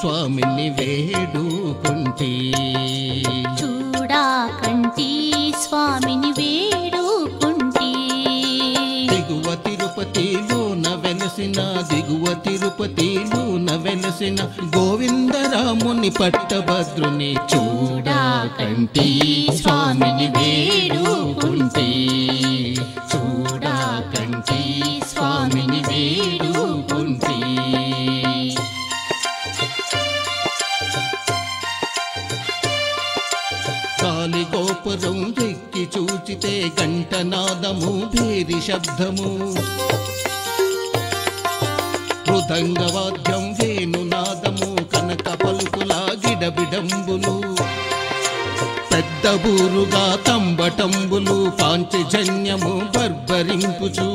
స్వామిని వేడుకుంటే చూడా కంటి స్వామిని వేడుకుంటే దిగువ తిరుపతిలోన వెలసిన దిగువ తిరుపతిలోన వెలసిన గోవిందరాముని పట్టభద్రుని చూడా కంటి స్వామిని వేడుకుంటే చూడా కంటి స్వామిని వేడుకుంటే కాలిగోపురం ఎక్కి చూచితే గంటనాదము భేరి శబ్దము మృదంగవాద్యం వేణునాదము కనక పలుకుల గిడబిడంబులు పెద్ద బూరుగా తంబటంబులు పాంచజన్యము బర్బరింపుచు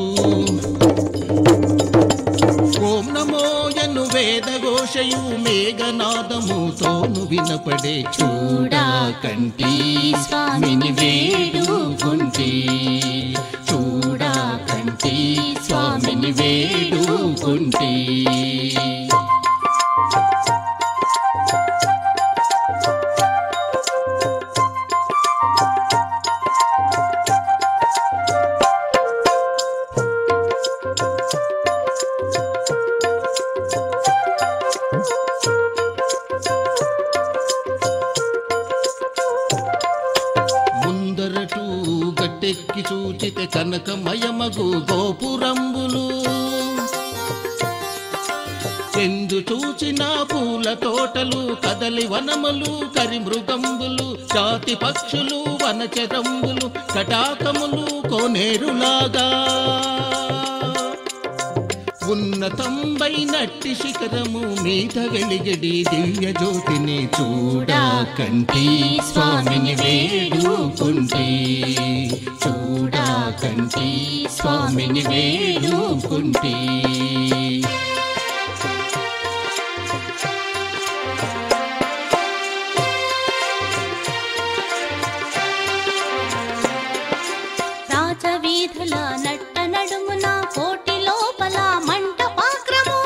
ఓం నమోయను వేదఘోషయు మేఘనాదముతోను వినపడే చూడా కంటి స్వామిని వేడుకుంటే చూడా కంటి స్వామిని వేడుకుంటే ముందరటు గట్టెక్కి చూచితే కనకమయమగు గోపురంబులు ఎందు చూచిన పూల తోటలు కదలి వనములు కరిమృగంబులు జాతి పక్షులు వనచరంబులు కటాకములు కోనేరులాగా ఉన్నతంబైనట్టి శిఖరము మీద వెలిగడి దివ్య జ్యోతిని చూడా కంటి స్వామిని వేడుకుంటే చూడా కంటి స్వామిని వేడుకుంటే రాజవీధుల నట్ట నడుమున కోటి లోపల మంటపాగ్రము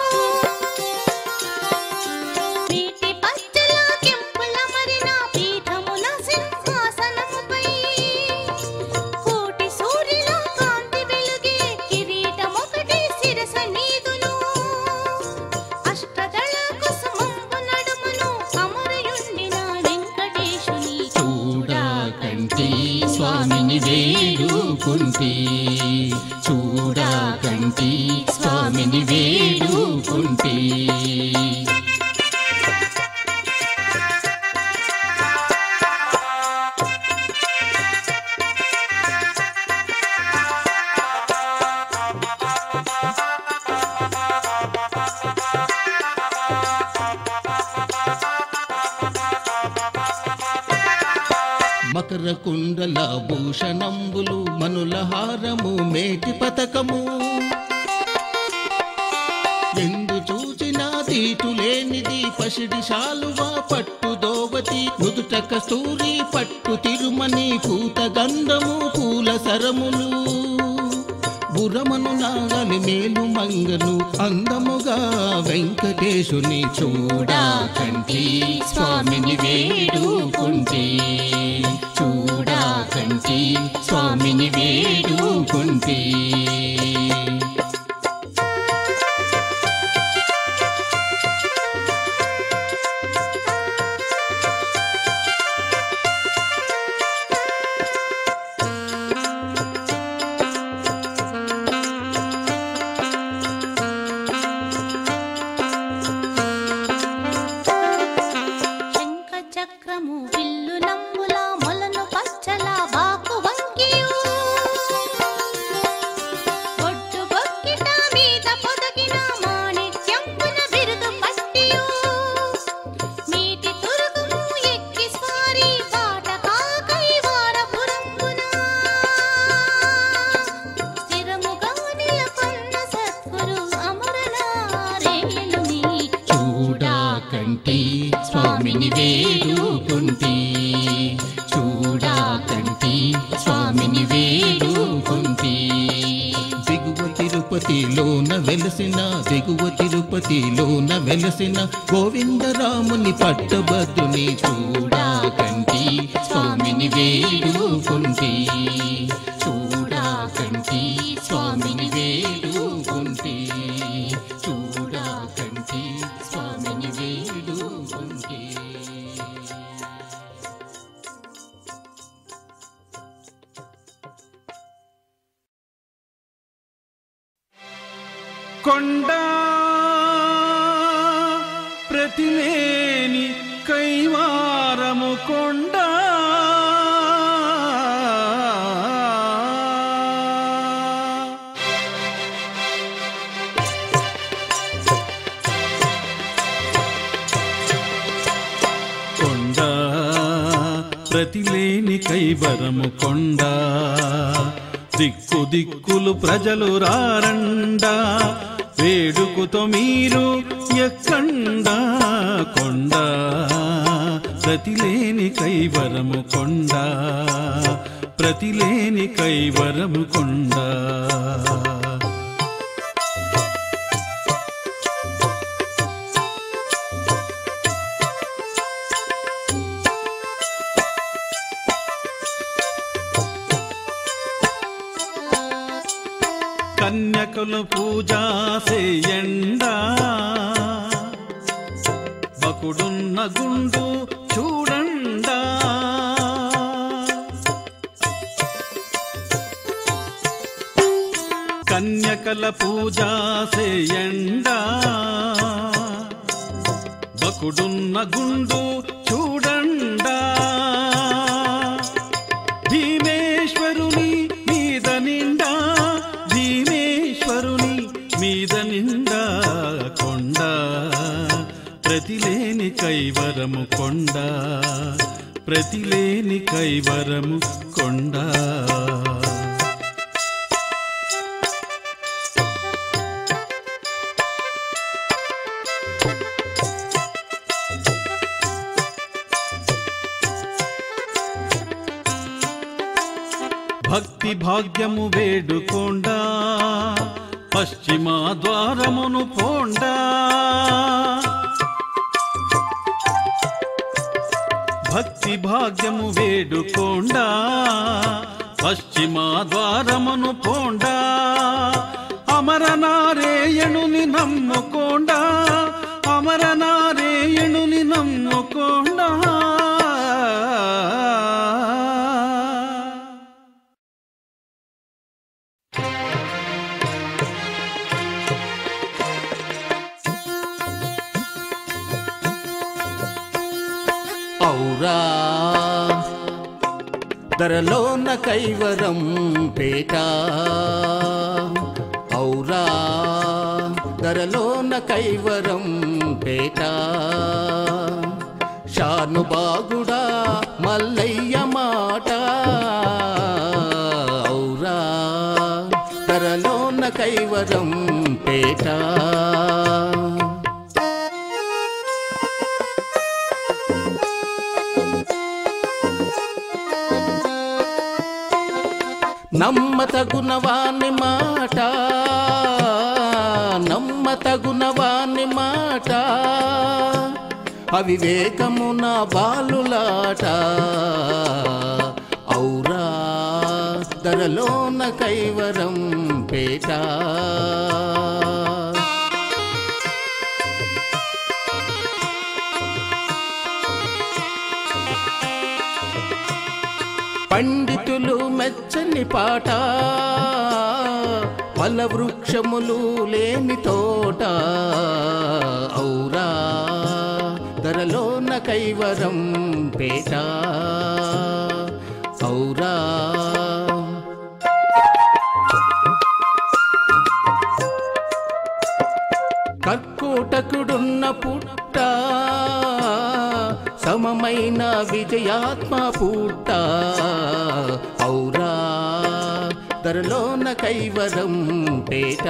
వీటి పచ్చల కెంపుల మరిన పీఠమున సింహాసనముపై కోటి సూర్యుల కాంతి వెలుగే కిరీటమొకటి శిరస నీదును అష్టదళ కుసుమంబు నడుమును అమరయుండిన వెంకటేశుని చూడా కంటి స్వామిని వేడుకుంటే చూడా కంటి స్వామిని వేడుకుంటే మకర కుండల భూషణంబులు మనుల హారము మేటి పతకము ఎందు చూచినా తీటు లేనిది పసిడి శాలువా పట్టు దోవతి నుదుట కస్తూరి పట్టు తిరుమని పూత గంధము పూల సరములు బురమను నాగలి మేలు మంగను అందముగా వెంకటేశుని చూడా కంటి స్వామిని వేడుకుంటే చూడా కంటి స్వామిని వేడుకుంటే శంఖ చక్రము విల్లు నంబుల మొలను పచ్చల బాకు వంకియు ఒడ్డు బొక్కిట మీద పొదగిన మాణిక్యంబున బిరుదు పట్టియు మీటి తురుగుము ఎక్కి స్వారి పాట కాకైవార పురంబున స్థిరముగా నిలకొన్న సద్గురు అమరనారేయుని చూడా కంటి స్వామిని వేడుకుంటే చూడా కంటి స్వామిని వేడుకుంటే దిగువ తిరుపతిలోన వెలసిన దిగువ తిరుపతి తిరుపతిలోన వెలసిన గోవిందరాముని పట్టభద్రుని చూడా కంటి స్వామిని వేడుకుంటి చూడా కంటి స్వామిని వేడుకుంటి చూడా కంటి స్వామిని వేడుకుంటి కొండ ప్రతిలేని కైవారము కొండ కొండ ప్రతిలేని కైవరము కొండ దిక్కు దిక్కులు ప్రజలు రారండా వేడుకుతో మీరు ఎక్కండా కొండ ప్రతిలేని కైవరము కొండ ప్రతిలేని కైవరము కొండ కన్యకులు పూజ చేయండా బకుడున్న గుండు చూడండా కన్యకల పూజ చేయండా బకుడున్న గుండు చూడండా భీమేశ్వరుని మీద నిండా భీమేశ్వరుని మీద నిండా కొండ ప్రతిలేని కైవరము కొండ ప్రతిలేని కైవరము కొండ భక్తి భాగ్యము వేడుకోండా పశ్చిమ ద్వారమును పోండా భక్తి భాగ్యము వేడుకోండా పశ్చిమ ద్వారమును పోండా అమరనారేయణుని నమ్ముకోండా అమరనారేయణుని నమ్ముకోండా ఔరా ధరలోన కైవరం పేట ఔరా ధరలోన కైవరం పేట షానుబాగుడా మల్లయ్య మాట ఔరా ధరలోన కైవరం పేట నమ్మతగునవాని మాట నమ్మతగునవాని మాట అవివేకమున బాలులాట ఔరా ధరలోన కైవరం పేట పండితులు మెచ్చని పాట ఫల వృక్షములు లేని తోట ఔరా ధరలోన కైవరం పేట ఔరా కర్కోటకుడున్న పుట్ట సమమైన విజయాత్మ పుట్ట ఔరా ధరలోన కైవరం పేట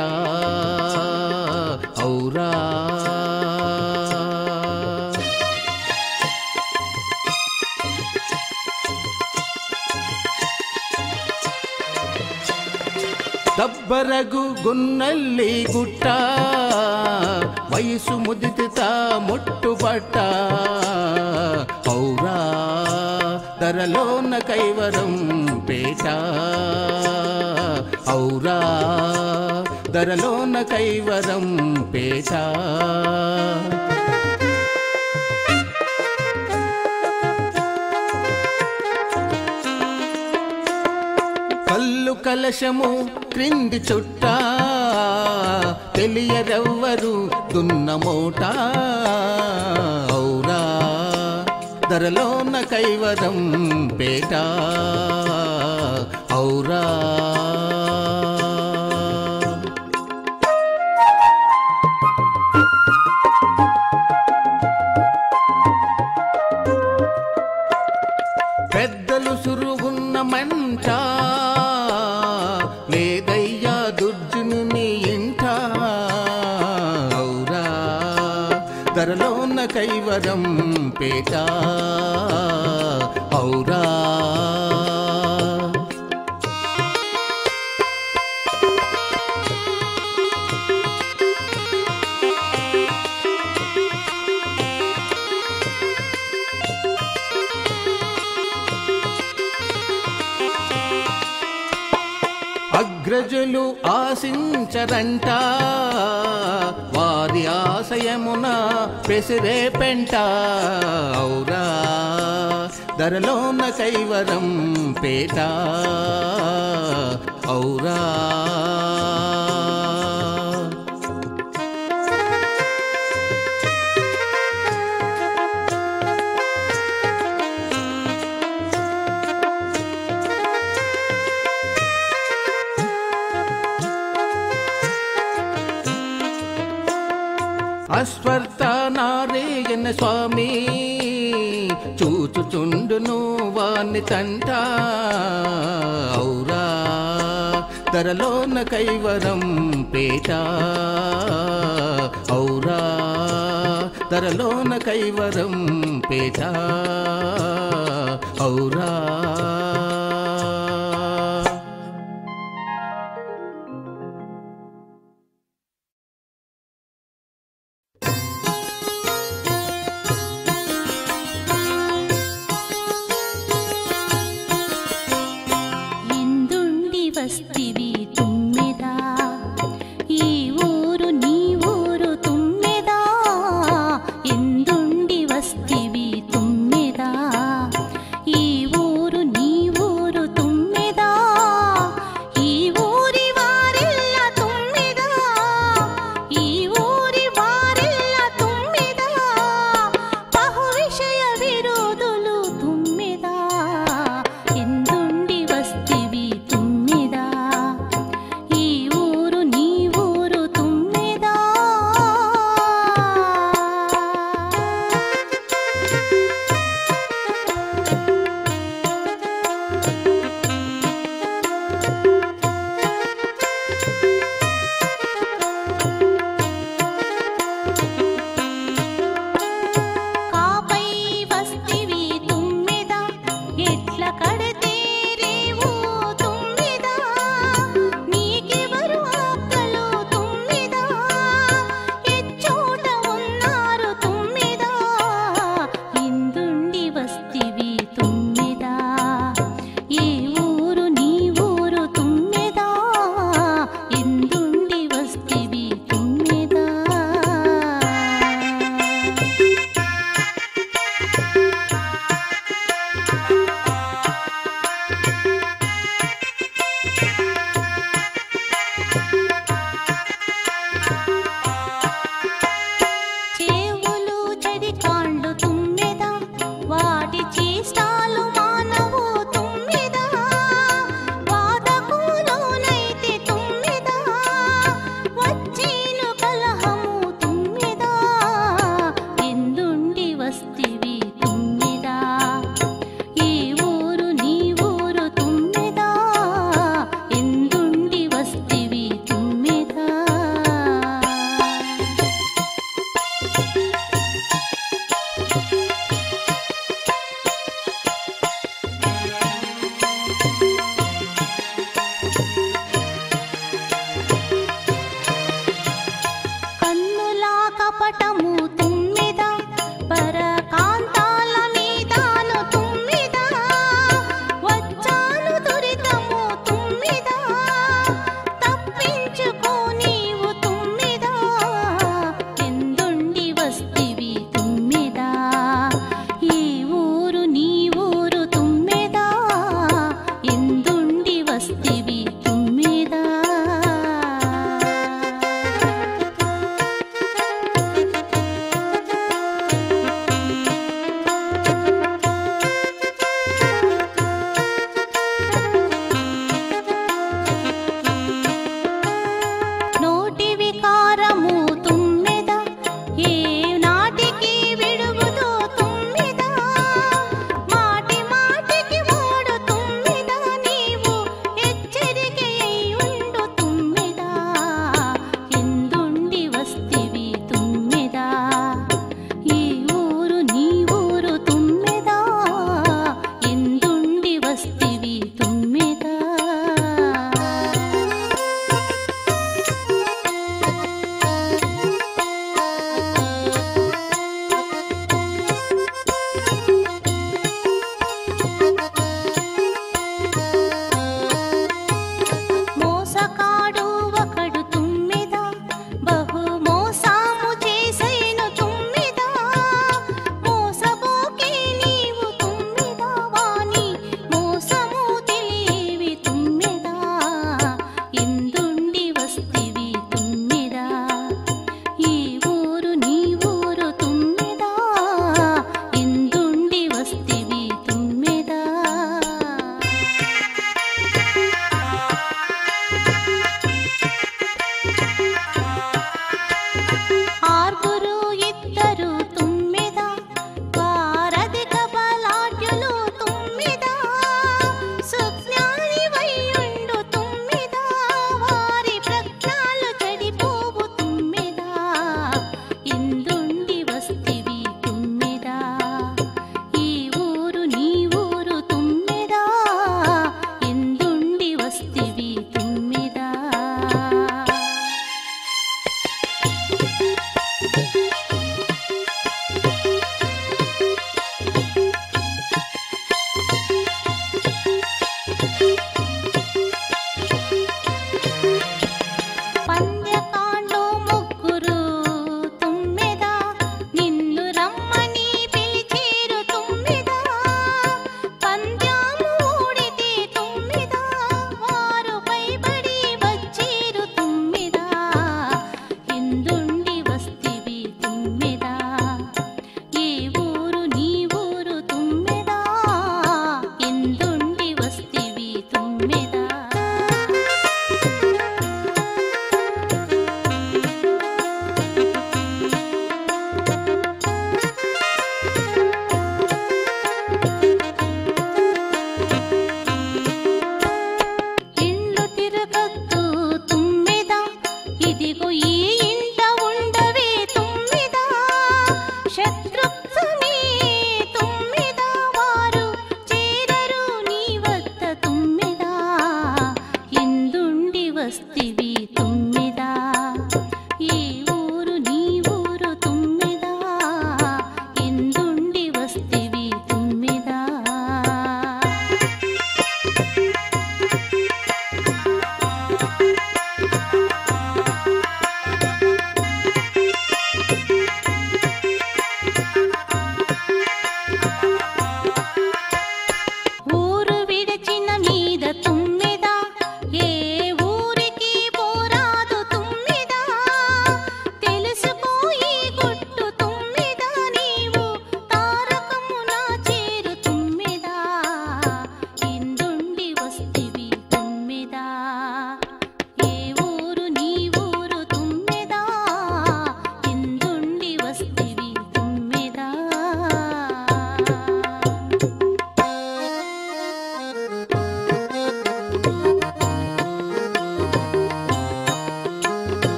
ఔరా దబ్బరగు గున్నల్లి గుట్ట వయసు ముదిత ముట్టుబట్ట ఔరా ధరలోన కైవరం పేట ఔరా ధరలోన కైవరం పేట కల్లు కలశము క్రింది చుట్ట తెలియరెవ్వరు దున్న మోట ఔరా ధరలోన కైవరం పేట ఔరా పెద్దలు సురుగున్న మంట లేదయ్యా దుర్జును నీ ఇంట ఔరా ధరలోన కైవరం పేట ఔరా అగ్రజులు ఆశించరంట వారి ఆశయమున పెసిరే పెంట ఔరా ధరలోన కైవరం పేట ఔరా అశ్వర్థ నారాయణ స్వామి చూచుచుండును వాని తంట ఔరా ధరలోన కైవరం పేట ఔరా ధరలోన కైవరం పేట ఔరా ఎందుండి వస్తివి తుమ్మెదా ఈ ఊరు నీ ఊరు తుమ్మెదా ఎందుండి వస్తివి తుమ్మెదా ఈ ఊరు నీ ఊరు తుమ్మెదా ఈ ఊరి వారెల్ల తుమ్మెదా ఈ ఊరి వారెల్ల తుమ్మెదా బహు విషయ విరోధులు తుమ్మెదా ఎందుండి వస్తివి తుమ్మెదా వస్తివి తుమ్మెదా నోటి వికారము తుమ్మెద ఏ నాటికి విడుగుదో తుమ్మెద మాటి మాటికి వాడు తుమ్మెద నీవు ఎచ్చి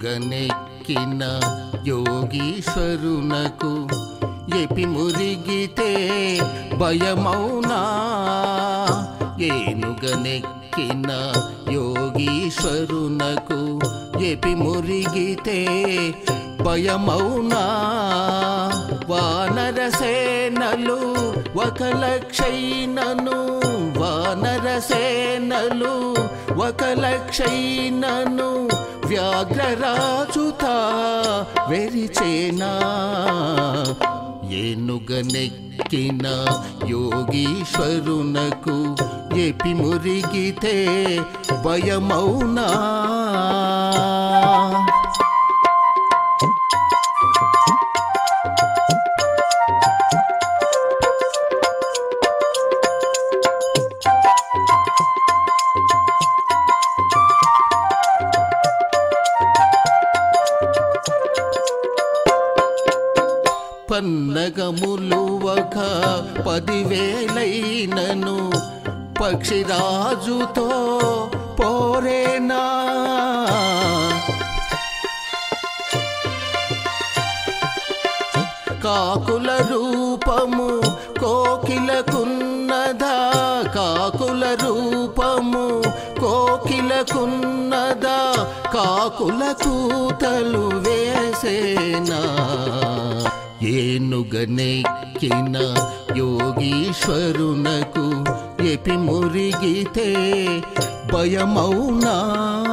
ఏనుగనెక్కిన యోగీశ్వరునకు ఎపి మురిగితే భయమౌనా ఏనుగనెక్కిన యోగీశ్వరునకు ఎపి మురిగితే భయమౌనా వానర సేనలు ఒక లక్షైనను వానర సేనలు ఒక లక్షైనను వ్యాఘ్రరాజుత వెరిచేనా ఏనుగనెక్కిన యోగీశ్వరునకు ఎపి మురిగితే భయమౌనా పన్నగములు ఒక పదివేలైనను పక్షిరాజుతో పోరేనా కాకుల రూపము కోకిలకున్నదా కాకుల రూపము కోకిలకున్నదా కాకుల కూతలు వేసేనా ఏనుగనెక్కిన యోగీశ్వరునకు ఎపి మురిగితే భయమౌనా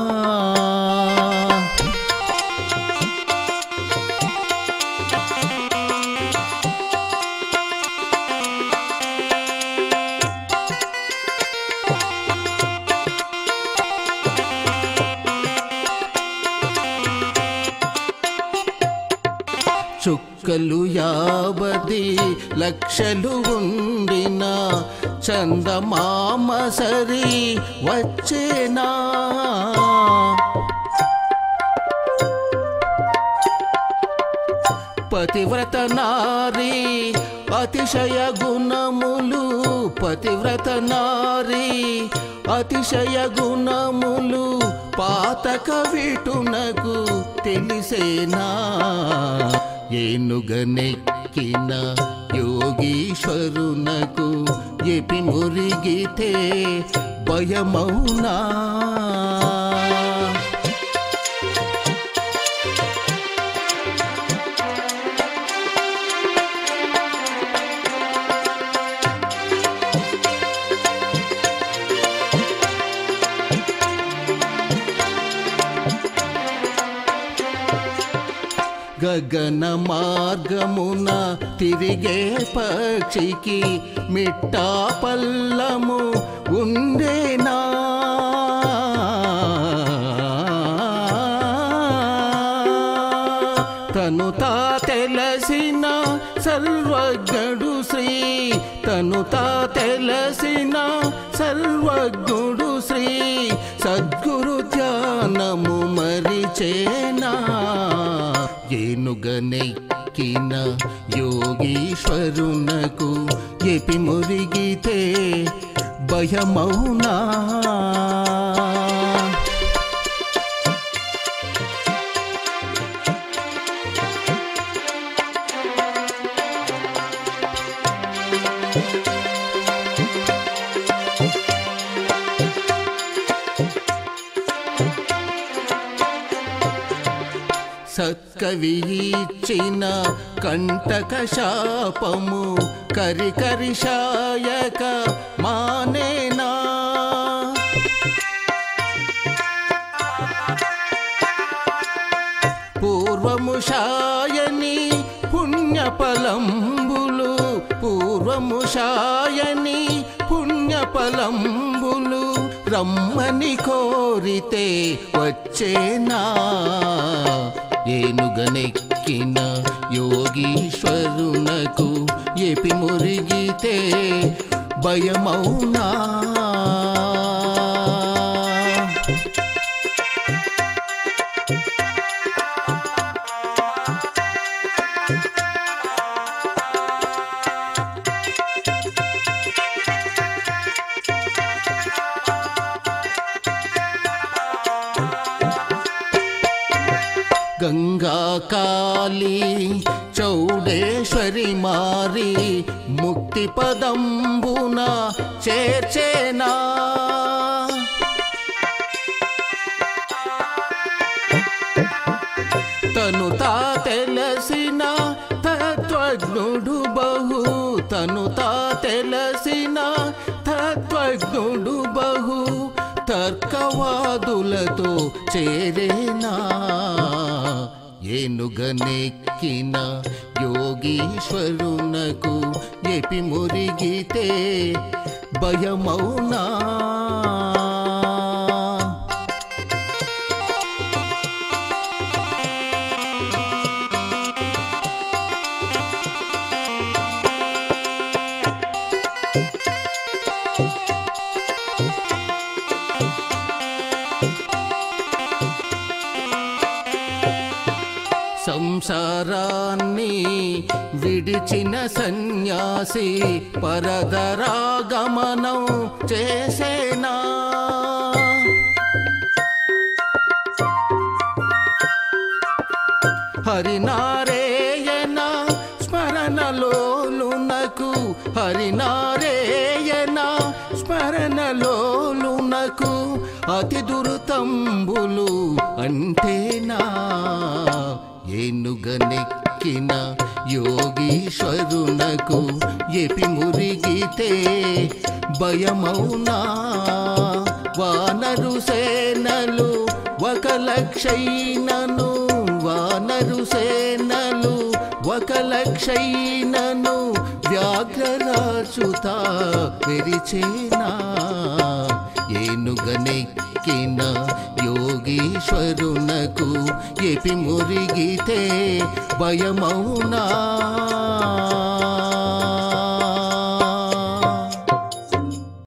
చుక్కలు యావది లక్షలు ఉండిన చందమామ సరి వచ్చేనా పతివ్రత నారి అతిశయ గుణములు పతివ్రత నారి అతిశయ గుణములు పాతక విటునకు తెలిసేనా ఏనుగనెక్కిన యోగీశ్వరునకు ఎపి మురిగితే భయమౌనా గగన మార్గమున తిరిగే పక్షికి మిట్టా పల్లము ఉండేనా తను తా తెలసిన సర్వజ్ఞుడు శ్రీ తను తా తెలసిన సర్వజ్ఞుడు శ్రీ సద్గురు ధ్యానము మరిచేనా ఏనుగనెక్కిన యోగీశ్వరునకు ఎపి మురిగితే భయమౌనా సత్కవి ఇచ్చిన కంటక శాపము కరి కరి శాయక మానేనా పూర్వము శాయని పుణ్యఫలంబులు పూర్వము శాయని పుణ్యఫలంబులు రమ్మని కోరితే వచ్చేనా ఏనుగనెక్కిన యోగీశ్వరునకు ఎపి మురిగితే భయమౌనా గంగా కాళీ చౌడేశ్వరి మారి ముక్తి పదంబున చేర్చేనా తను తా తెలిసిన తత్వజ్ఞుడు బహు తను తా తెలిసిన తత్వజ్ఞుడు బహు తర్కవాదులతో చేరేనా ఏనుగనెక్కిన యోగీశ్వరునకు ఎపి మురిగితే భయమౌనా సంసారాన్ని విడిచిన సన్యాసి పరదరాగమనం చేసేనా హరినారేయన స్మరణలోలునకు హరినారేయన స్మరణలోలునకు అతి దురుతంబులు అంటేనా ఏనుగనెక్కిన యోగీశ్వరునకు ఎపి మురిగితే భయమౌనా వానరు సేనలు ఒక లక్షైనను వానరు సేనలు ఒక లక్షైనను వ్యాఘ్రరాజుత విరిచేనా ఏనుగనెక్కిన యోగీశ్వరునకు ఎపి మురిగితే భయమౌనా